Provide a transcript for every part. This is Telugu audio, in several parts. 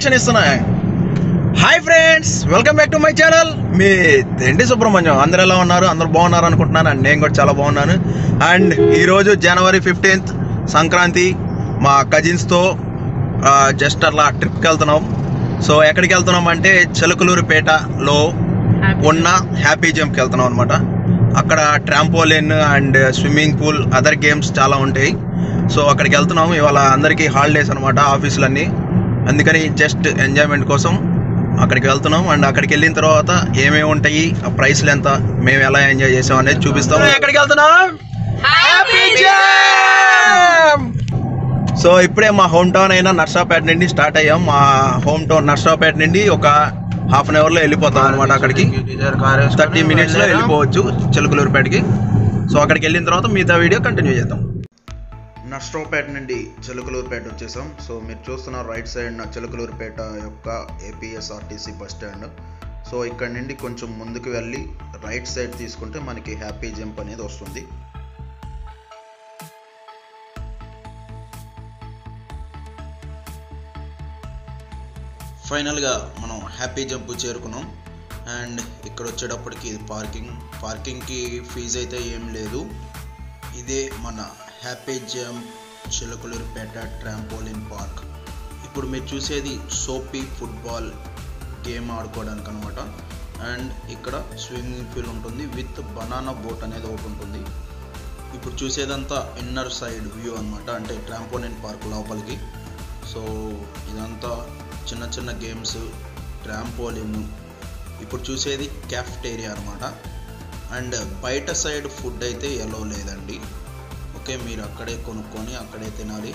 మోటివేషన్ ఇస్తున్నాయి hi friends welcome back to my channel మీ తెండి సుబ్రహ్మణ్యం అందరు ఎలా ఉన్నారు అందరు బాగున్నారు అనుకుంటున్నాను అండ్ నేను కూడా చాలా బాగున్నాను అండ్ ఈరోజు జనవరి ఫిఫ్టీన్త్ సంక్రాంతి మా కజిన్స్తో జస్ట్ అట్లా ట్రిప్కి వెళ్తున్నాం సో ఎక్కడికి వెళ్తున్నాం అంటే చిలకలూరుపేటలో ఉన్న హ్యాపీ జంప్కి వెళ్తున్నాం అనమాట అక్కడ trampoline and swimming pool other games చాలా ఉంటాయి సో అక్కడికి వెళ్తున్నాం ఇవాళ అందరికీ హాలిడేస్ అనమాట ఆఫీసులన్నీ అందుకని జస్ట్ ఎంజాయ్మెంట్ కోసం అక్కడికి వెళ్తున్నాం అండ్ అక్కడికి వెళ్ళిన తర్వాత ఏమేమి ఉంటాయి ఆ ప్రైస్లు ఎంత మేము ఎలా ఎంజాయ్ చేసాం అనేది చూపిస్తాం ఎక్కడికి వెళ్తున్నాం సో ఇప్పుడే మా హోమ్ టౌన్ అయిన నర్సాపేట నుండి స్టార్ట్ అయ్యాం మా హోమ్ టౌన్ నర్సాపేట నుండి ఒక హాఫ్ అన్ అవర్లో వెళ్ళిపోతాం అనమాట అక్కడికి థర్టీ మినిట్స్లో వెళ్ళిపోవచ్చు చిలుకలూరుపేటకి సో అక్కడికి వెళ్ళిన తర్వాత మిగతా వీడియో కంటిన్యూ చేద్దాం నర్సరావుపేట నుండి చిలుకలూరుపేట వచ్చేసాం సో మీరు చూస్తున్న రైట్ సైడ్ నా చిలుకలూరుపేట యొక్క ఏపీఎస్ఆర్టీసీ బస్ స్టాండ్ సో ఇక్కడ నుండి కొంచెం ముందుకు వెళ్ళి రైట్ సైడ్ తీసుకుంటే మనకి హ్యాపీ జంప్ అనేది వస్తుంది ఫైనల్గా మనం హ్యాపీ జంప్ చేరుకున్నాం అండ్ ఇక్కడ వచ్చేటప్పటికి ఇది పార్కింగ్ పార్కింగ్కి ఫీజు అయితే ఏం లేదు ఇదే మన Happy Jump Chilakaluripet trampoline park ఇప్పుడు మీరు చూసేది సోపీ ఫుట్బాల్ గేమ్ ఆడుకోవడానికి అనమాట అండ్ ఇక్కడ స్విమ్మింగ్ పూల్ ఉంటుంది విత్ బనానా బోట్ అనేది ఒకటి ఉంటుంది ఇప్పుడు చూసేదంతా ఇన్నర్ సైడ్ వ్యూ అనమాట అంటే ట్రాంపోలిన్ పార్క్ లోపలికి సో ఇదంతా చిన్న చిన్న గేమ్స్ ట్రాంపోలిన్ ఇప్పుడు చూసేది క్యాఫ్టేరియా అనమాట అండ్ బయట సైడ్ ఫుడ్ అయితే ఎలో లేదండి ఓకే మీరు అక్కడే కొనుక్కొని అక్కడే తినాలి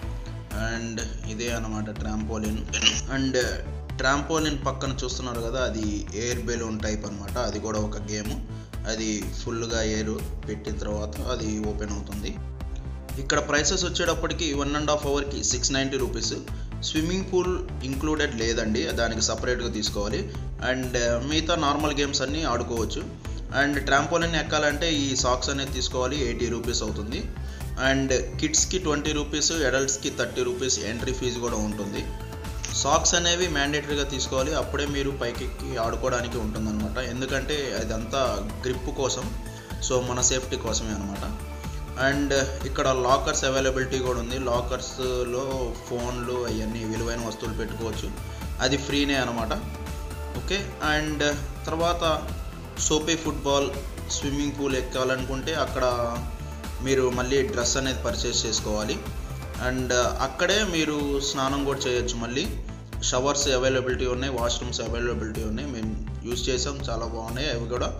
అండ్ ఇదే అనమాట ట్రాంపోలిన్ అండ్ ట్రాంపోలిన్ పక్కన చూస్తున్నారు కదా అది ఎయిర్ బెలూన్ టైప్ అనమాట అది కూడా ఒక గేమ్ అది ఫుల్గా ఎయిర్ పెట్టిన తర్వాత అది ఓపెన్ అవుతుంది ఇక్కడ ప్రైసెస్ వచ్చేటప్పటికి వన్ అండ్ హాఫ్ అవర్కి six ninety rupees swimming pool included లేదండి దానికి సపరేట్గా తీసుకోవాలి అండ్ మిగతా నార్మల్ గేమ్స్ అన్నీ ఆడుకోవచ్చు అండ్ ట్రాంపోలిన్ ఎక్కాలంటే ఈ సాక్స్ అనేది తీసుకోవాలి ఎయిటీ రూపీస్ అవుతుంది అండ్ కిడ్స్కి ట్వంటీ రూపీస్ అడల్ట్స్కి థర్టీ రూపీస్ ఎంట్రీ ఫీజు కూడా ఉంటుంది సాక్స్ అనేవి మ్యాండేటరీగా తీసుకోవాలి అప్పుడే మీరు పైకెక్కి ఆడుకోవడానికి ఉంటుందన్నమాట ఎందుకంటే అదంతా గ్రిప్ కోసం సో మన సేఫ్టీ కోసమే అనమాట అండ్ ఇక్కడ లాకర్స్ అవైలబిలిటీ కూడా ఉంది లాకర్స్లో ఫోన్లు అవన్నీ విలువైన వస్తువులు పెట్టుకోవచ్చు అది ఫ్రీనే అనమాట ఓకే అండ్ తర్వాత సోపే ఫుట్బాల్ స్విమ్మింగ్ పూల్ ఎక్కాలనుకుంటే అక్కడ మీరు మళ్ళీ డ్రెస్ అనేది పర్చేస్ చేసుకోవాలి అండ్ అక్కడే మీరు స్నానం కూడా చేయొచ్చు మళ్ళీ షవర్స్ అవైలబిలిటీ ఉన్నాయి వాష్రూమ్స్ అవైలబిలిటీ ఉన్నాయి మేము యూజ్ చేసాం చాలా బాగున్నాయి అవి కూడా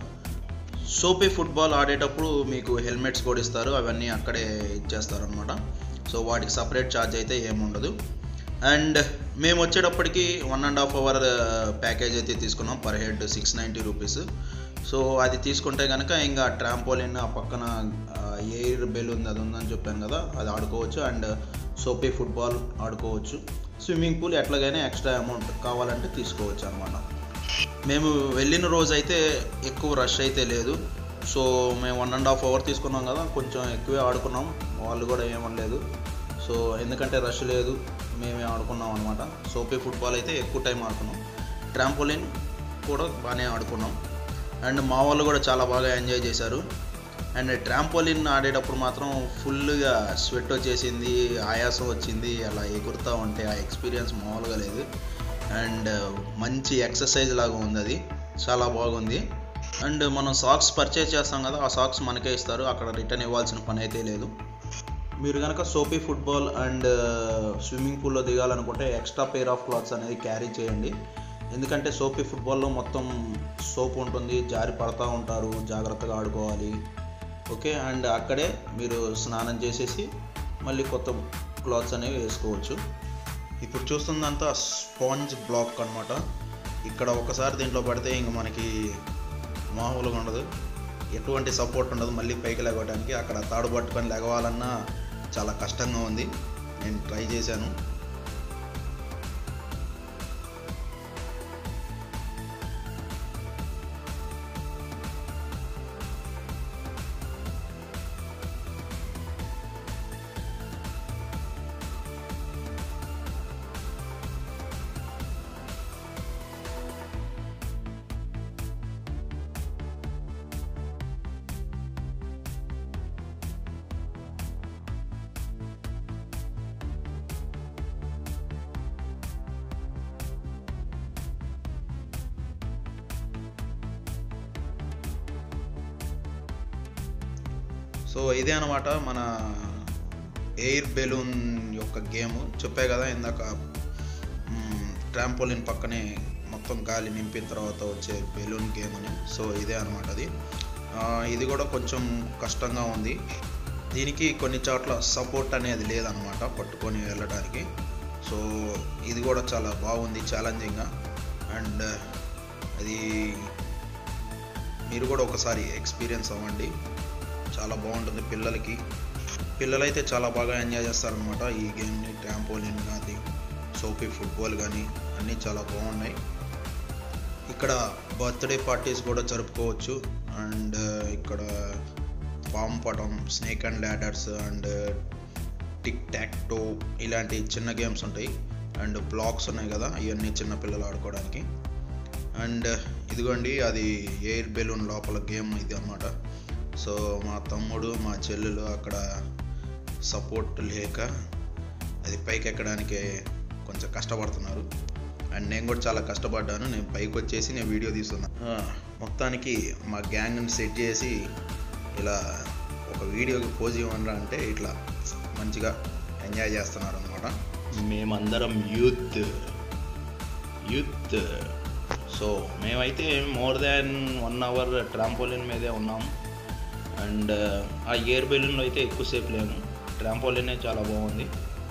సోపే ఫుట్బాల్ ఆడేటప్పుడు మీకు హెల్మెట్స్ కూడా ఇస్తారు అవన్నీ అక్కడే ఇచ్చేస్తారు అనమాట సో వాటికి సపరేట్ ఛార్జ్ అయితే ఏముండదు అండ్ మేము వచ్చేటప్పటికి one and half hour package అయితే తీసుకున్నాం per head six ninety rupees so అది తీసుకుంటే కనుక ఇంకా ట్రాంపోలిన్ ఆ పక్కన ఎయిర్ బెల్ ఉంది అది ఉందని చెప్పాను కదా అది ఆడుకోవచ్చు అండ్ సోపే ఫుట్బాల్ ఆడుకోవచ్చు స్విమ్మింగ్ పూల్ ఎట్లాగైనా ఎక్స్ట్రా అమౌంట్ కావాలంటే తీసుకోవచ్చు అనమాట మేము వెళ్ళిన రోజు అయితే ఎక్కువ రష్ అయితే లేదు సో మేము వన్ అండ్ హాఫ్ అవర్ తీసుకున్నాం కదా కొంచెం ఎక్కువే ఆడుకున్నాం వాళ్ళు కూడా ఏమనలేదు సో ఎందుకంటే రష్ లేదు మేమే ఆడుకున్నాం అనమాట సోపే ఫుట్బాల్ అయితే ఎక్కువ టైం ఆడుకున్నాం ట్రాంపోలిన్ కూడా బాగానే ఆడుకున్నాం అండ్ మా వాళ్ళు కూడా చాలా బాగా ఎంజాయ్ చేశారు అండ్ ట్రాంపోలిన్ ఆడేటప్పుడు మాత్రం ఫుల్గా స్వెట్ వచ్చేసింది ఆయాసం వచ్చింది అలా ఎగురుతూ ఉంటే ఆ ఎక్స్పీరియన్స్ మామూలుగా లేదు అండ్ మంచి ఎక్సర్సైజ్ లాగా ఉంది అది చాలా బాగుంది అండ్ మనం సాక్స్ పర్చేస్ చేస్తాం కదా ఆ సాక్స్ మనకే ఇస్తారు అక్కడ రిటర్న్ ఇవ్వాల్సిన పని అయితే లేదు మీరు కనుక సోపీ ఫుట్బాల్ అండ్ స్విమ్మింగ్ పూల్లో దిగాలనుకుంటే ఎక్స్ట్రా పేర్ ఆఫ్ క్లాత్స్ అనేది క్యారీ చేయండి ఎందుకంటే సోపీ ఫుట్బాల్లో మొత్తం సోప్ ఉంటుంది జారి పడతా ఉంటారు జాగ్రత్తగా ఆడుకోవాలి ఓకే అండ్ అక్కడే మీరు స్నానం చేసేసి మళ్ళీ కొత్త క్లాత్స్ అనేవి వేసుకోవచ్చు ఇప్పుడు చూస్తుందంతా స్పాంజ్ బ్లాక్ అనమాట ఇక్కడ ఒకసారి దీంట్లో పడితే ఇంక మనకి మామూలుగా ఉండదు ఎటువంటి సపోర్ట్ ఉండదు మళ్ళీ పైకి లేవడానికి అక్కడ తాడు పట్టుకొని లెగవాలన్నా చాలా కష్టంగా ఉంది నేను ట్రై చేశాను సో ఇదే అనమాట మన ఎయిర్ బెలూన్ యొక్క గేమ్ చెప్పే కదా ఇందాక ట్రాంపోలిన్ పక్కనే మొత్తం గాలి నింపిన తర్వాత వచ్చే బెలూన్ గేమ్ అని సో ఇదే అనమాట అది ఆ, ఇది కూడా కొంచెం కష్టంగా ఉంది దీనికి కొన్ని చోట్ల సపోర్ట్ అనేది లేదనమాట పట్టుకొని వెళ్ళడానికి సో ఇది కూడా చాలా బాగుంది ఛాలెంజింగ్గా అండ్ అది మీరు కూడా ఒకసారి ఎక్స్పీరియన్స్ అవ్వండి చాలా బాగుంటుంది పిల్లలకి పిల్లలైతే చాలా బాగా ఎంజాయ్ చేస్తారనమాట ఈ గేమ్ని ట్రాంపోలిన్ కానీ సోపీ ఫుట్బాల్ కానీ అన్నీ చాలా బాగున్నాయి ఇక్కడ బర్త్డే పార్టీస్ కూడా జరుపుకోవచ్చు అండ్ ఇక్కడ పామ్ పటం snake and ladders and tic tac toe ఇలాంటి చిన్న గేమ్స్ ఉంటాయి అండ్ బ్లాక్స్ ఉన్నాయి కదా ఇవన్నీ చిన్న పిల్లలు ఆడుకోవడానికి అండ్ ఇదిగోండి అది ఎయిర్ బెలూన్ లోపల గేమ్ ఇది అన్నమాట సో మా తమ్ముడు మా చెల్లెలు అక్కడ సపోర్ట్ లేక అది పైకి ఎక్కడానికి కొంచెం కష్టపడుతున్నారు అండ్ నేను కూడా చాలా కష్టపడ్డాను నేను పైకి వచ్చేసి నేను వీడియో తీస్తున్నా ఆ, మొత్తానికి మా గ్యాంగ్ని సెట్ చేసి ఇలా ఒక వీడియోకి పోజ్ ఇవ్వనరా అంటే ఇట్లా మంచిగా ఎంజాయ్ చేస్తున్నారు అనమాట మేమందరం యూత్ యూత్ సో మేమైతే more than one hour trampoline మీదే ఉన్నాం అండ్ ఆ ఎయిర్ బెలూన్లో అయితే ఎక్కువసేపు లేము ట్రాంపోలినే చాలా బాగుంది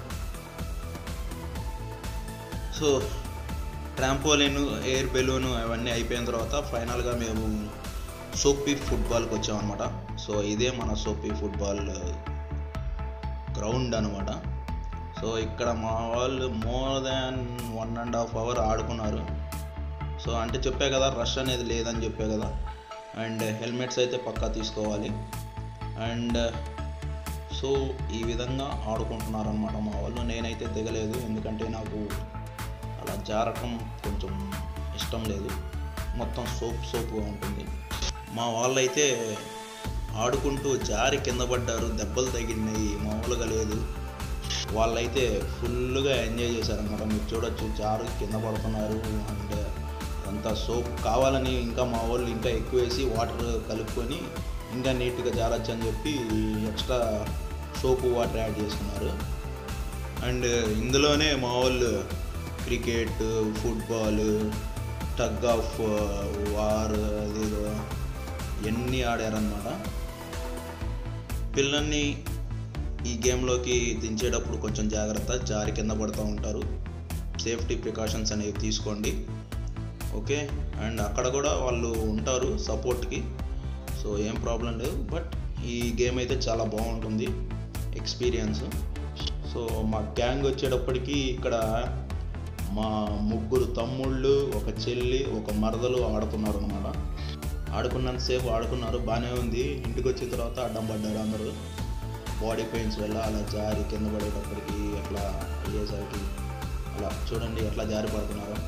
సో ట్రాంపోలిన్ ఎయిర్ బెలూన్ అవన్నీ అయిపోయిన తర్వాత ఫైనల్గా మేము సోపీ ఫుట్బాల్కి వచ్చామన్నమాట సో ఇదే మన సోపీ ఫుట్బాల్ గ్రౌండ్ అనమాట సో ఇక్కడ మా వాళ్ళు more than one and half hour ఆడుకున్నారు సో అంటే చెప్పే కదా రష్ అనేది లేదని చెప్పే కదా అండ్ హెల్మెట్స్ అయితే పక్కా తీసుకోవాలి అండ్ సో ఈ విధంగా ఆడుకుంటున్నారు అనమాట మా వాళ్ళు నేనైతే దిగలేదు ఎందుకంటే నాకు అలా జారటం కొంచెం ఇష్టం లేదు మొత్తం సోప్ సోప్గా ఉంటుంది మా వాళ్ళైతే ఆడుకుంటూ జారి కింద పడ్డారు దెబ్బలు తగిలినాయి మామూలుగా లేదు వాళ్ళైతే ఫుల్గా ఎంజాయ్ చేశారనమాట మీరు చూడొచ్చు జారు కింద పడుతున్నారు అండ్ అంతా సోప్ కావాలని ఇంకా మా వాళ్ళు ఇంకా ఎక్కువ వేసి వాటర్ కలుపుకొని ఇంకా నీట్గా జారచ్చు అని చెప్పి ఎక్స్ట్రా సోపు వాటర్ యాడ్ చేసుకున్నారు అండ్ ఇందులోనే మా వాళ్ళు cricket football tug of war అదేదో ఇవన్నీ ఆడారనమాట పిల్లల్ని ఈ గేమ్లోకి దించేటప్పుడు కొంచెం జాగ్రత్త జారి కింద పడుతూ ఉంటారు సేఫ్టీ ప్రికాషన్స్ అనేవి తీసుకోండి ఓకే అండ్ అక్కడ కూడా వాళ్ళు ఉంటారు సపోర్ట్కి సో ఏం ప్రాబ్లం లేదు బట్ ఈ గేమ్ అయితే చాలా బాగుంటుంది ఎక్స్పీరియన్స్ సో మా గ్యాంగ్ వచ్చేటప్పటికి ఇక్కడ మా ముగ్గురు తమ్ముళ్ళు ఒక చెల్లి ఒక మరదలు ఆడుతున్నారు అనమాట ఆడుకున్నంతసేపు ఆడుకున్నారు బాగానే ఉంది ఇంటికి వచ్చిన తర్వాత అడ్డం పడ్డారు అందరూ బాడీ పెయిన్స్ వల్ల అలా జారి కింద పడేటప్పటికి అట్లా అయ్యేసరికి అలా చూడండి ఎట్లా జారి పడుతున్నారో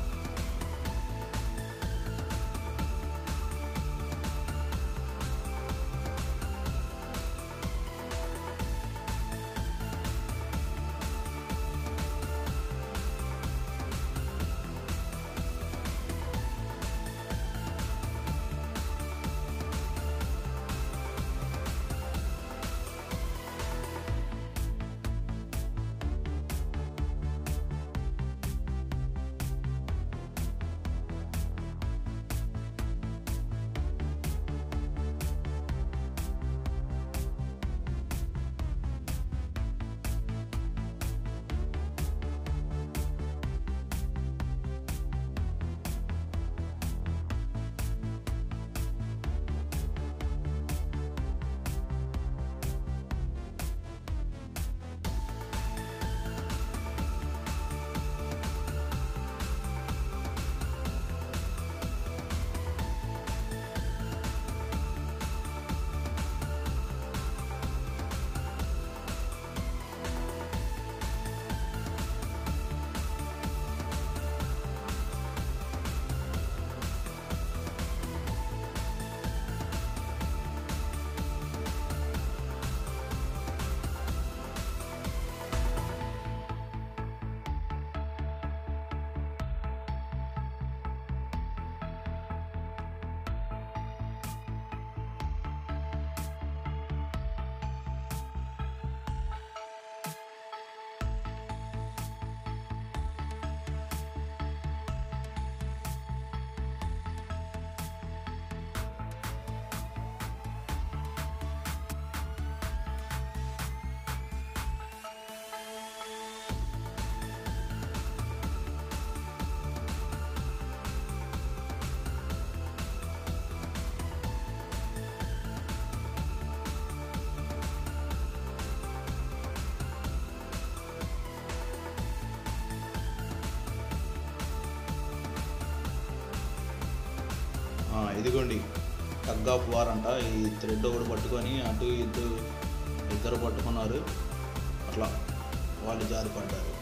ఇదిగోండి టగ్ ఆఫ్ వార్ అంట ఈ థ్రెడ్ ఒకటి పట్టుకొని అటు ఇటు ఇద్దరు పట్టుకున్నారు అట్లా వాళ్ళు జారిపడ్డారు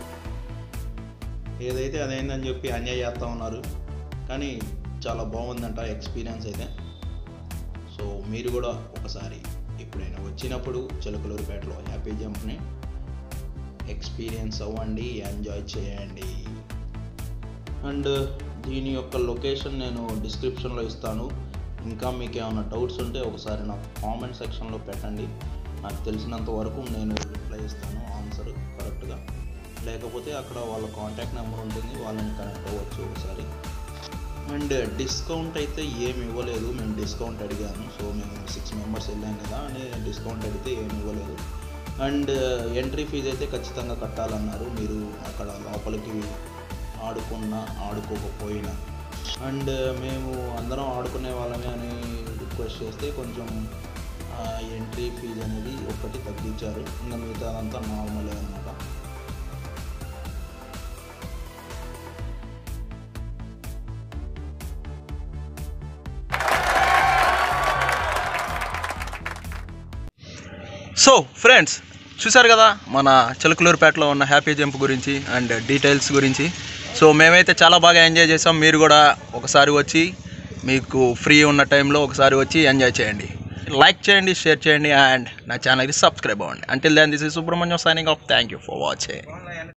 ఏదైతే అదైందని చెప్పి ఎంజాయ్ చేస్తూ ఉన్నారు కానీ చాలా బాగుందంట ఎక్స్పీరియన్స్ అయితే సో మీరు కూడా ఒకసారి ఎప్పుడైనా వచ్చినప్పుడు చిలకలూరుపేటలో హ్యాపీ జంప్ని ఎక్స్పీరియన్స్ అవ్వండి ఎంజాయ్ చేయండి అండ్ దీని యొక్క లొకేషన్ నేను డిస్క్రిప్షన్లో ఇస్తాను ఇంకా మీకు ఏమైనా డౌట్స్ ఉంటే ఒకసారి నాకు కామెంట్ సెక్షన్లో పెట్టండి నాకు తెలిసినంత వరకు నేను రిప్లై ఇస్తాను ఆన్సర్ కరెక్ట్గా లేకపోతే అక్కడ వాళ్ళ కాంటాక్ట్ నెంబర్ ఉంటుంది వాళ్ళని కనెక్ట్ అవ్వచ్చు ఒకసారి అండ్ డిస్కౌంట్ అయితే ఏమి ఇవ్వలేదు మేము డిస్కౌంట్ అడిగాను సో మేము సిక్స్ మెంబర్స్ వెళ్ళాం కదా అని డిస్కౌంట్ అడిగితే ఏమి ఇవ్వలేదు అండ్ ఎంట్రీ ఫీజు అయితే ఖచ్చితంగా కట్టాలన్నారు మీరు అక్కడ లోపలికి ఆడుకున్నా ఆడుకోకపోయినా అండ్ మేము అందరం ఆడుకునే వాళ్ళమే అని రిక్వెస్ట్ చేస్తే కొంచెం ఎంట్రీ ఫీజు అనేది ఒక్కటి తగ్గించారు ఇంకా మిగతాదంతా నార్మలే అనమాట సో ఫ్రెండ్స్ చూసారు కదా మన చిలకలూరుపేటలో ఉన్న హ్యాపీ జంప్ గురించి అండ్ డీటెయిల్స్ గురించి సో మేమైతే చాలా బాగా ఎంజాయ్ చేసాం మీరు కూడా ఒకసారి వచ్చి మీకు ఫ్రీ ఉన్న టైంలో ఒకసారి వచ్చి ఎంజాయ్ చేయండి లైక్ చేయండి షేర్ చేయండి అండ్ నా ఛానల్కి సబ్స్క్రైబ్ అవ్వండి until then this is Subrahmanyam signing off thank you for watching